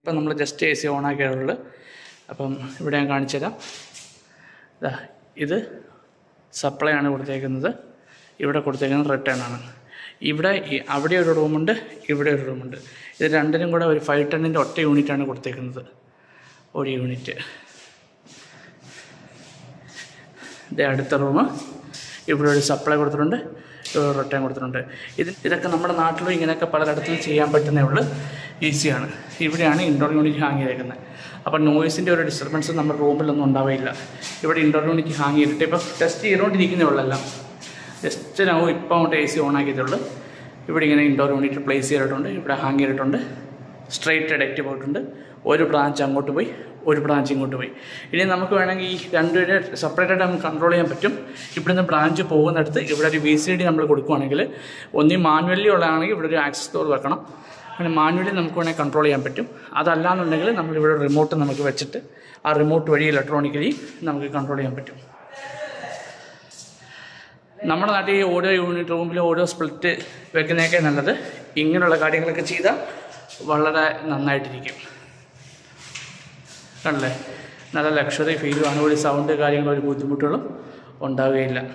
ഇപ്പം നമ്മൾ just A C on ആക്കിയുള്ളൂ അപ്പം ഇവിടെ ഞാൻ കാണിച്ചു തരാം ദാ ഇത് സപ്ലൈ ആണ് കൊടുത്തേക്കുന്നത് ഇവിടെ കൊടുത്തേക്കുന്നത് റിട്ടേൺ ആണ് ഇവിടെ ഈ- അവിടെ ഒരു റൂമുണ്ട് ഇവിടെ ഒരു റൂമുണ്ട് ഇത് രണ്ടിനും കൂടെ ഒരു ഫൈവ് ടെന്നിൻ്റെ ഒറ്റ യൂണിറ്റാണ് കൊടുത്തേക്കുന്നത് ഒരു യൂണിറ്റ് ഇത് അടുത്ത റൂം ഇവിടെ ഒരു സപ്ലൈ കൊടുത്തിട്ടുണ്ട് ഇവിടെ ഒരു റിട്ടേൺ കൊടുത്തിട്ടുണ്ട് ഇത് ഇതൊക്കെ നമ്മുടെ നാട്ടിലും ഇങ്ങനെയൊക്കെ പലയിടത്തും ചെയ്യാൻ പറ്റുന്നേ ഉള്ളൂ ഈസിയാണ് ഇവിടെയാണ് ഇൻഡോർ യൂണിറ്റ് ഹാങ് ചെയ്തേക്കുന്നത് അപ്പോൾ നോയ്സിൻ്റെ ഒരു ഡിസ്റ്റർബൻസ് നമ്മുടെ റൂമിലൊന്നും ഉണ്ടാവില്ല ഇവിടെ ഇൻഡോർ യൂണിറ്റ് ഹാങ് ചെയ്തിട്ട് ഇപ്പോൾ ടെസ്റ്റ് ചെയ്തുകൊണ്ടിരിക്കുന്നേ ഉള്ളെല്ലാം ജസ്റ്റ് ഞാൻ ഇപ്പോൾ അങ്ങോട്ട് എ സി ഓൺ ആക്കിയതുള്ളൂ ഇവിടെ ഇങ്ങനെ ഇൻഡോർ യൂണിറ്റ് പ്ലേസ് ചെയ്തിട്ടുണ്ട് ഇവിടെ ഹാങ് ചെയ്തിട്ടുണ്ട് സ്ട്രെയിറ്റ് ഡയറക്റ്റ് പോയിട്ടുണ്ട് ഒരു ബ്രാഞ്ച് അങ്ങോട്ട് പോയി ഒരു ബ്രാഞ്ച് ഇങ്ങോട്ട് പോയി ഇനി നമുക്ക് വേണമെങ്കിൽ ഈ രണ്ടുപേരെ സെപ്പറേറ്റ് ആയിട്ട് നമുക്ക് കൺട്രോൾ ചെയ്യാൻ പറ്റും ഇവിടുന്ന് ബ്രാഞ്ച് പോകുന്നിടത്ത് ഇവിടെ ഒരു വി സി ഡി നമ്മൾ കൊടുക്കുവാണെങ്കിൽ ഒന്നി മാനുവലി ഉള്ളതാണെങ്കിൽ ഇവിടെ ഒരു ആക്സസ് ഡോർ വെക്കണം അങ്ങനെ മാനുവലി നമുക്ക് വേണമെങ്കിൽ കൺട്രോൾ ചെയ്യാൻ പറ്റും അതല്ലാന്നുണ്ടെങ്കിൽ നമ്മളിവിടെ റിമോട്ട് നമുക്ക് വെച്ചിട്ട് ആ റിമോട്ട് വഴി ഇലക്ട്രോണിക്കലി നമുക്ക് കൺട്രോൾ ചെയ്യാൻ പറ്റും നമ്മുടെ നാട്ടിൽ ഈ ഓരോ യൂണിറ്റ് റൂമിൽ ഓരോ സ്പ്ലിറ്റ് വെക്കുന്നതൊക്കെ നല്ലത് ഇങ്ങനെയുള്ള കാര്യങ്ങളൊക്കെ ചെയ്താൽ വളരെ നന്നായിട്ടിരിക്കും കണ്ടല്ലേ നല്ല ലക്ഷറി ഫീലുമാണ് ഒരു സൗണ്ട് കാര്യങ്ങളും ഒരു ബുദ്ധിമുട്ടുകളും ഉണ്ടാവുകയില്ല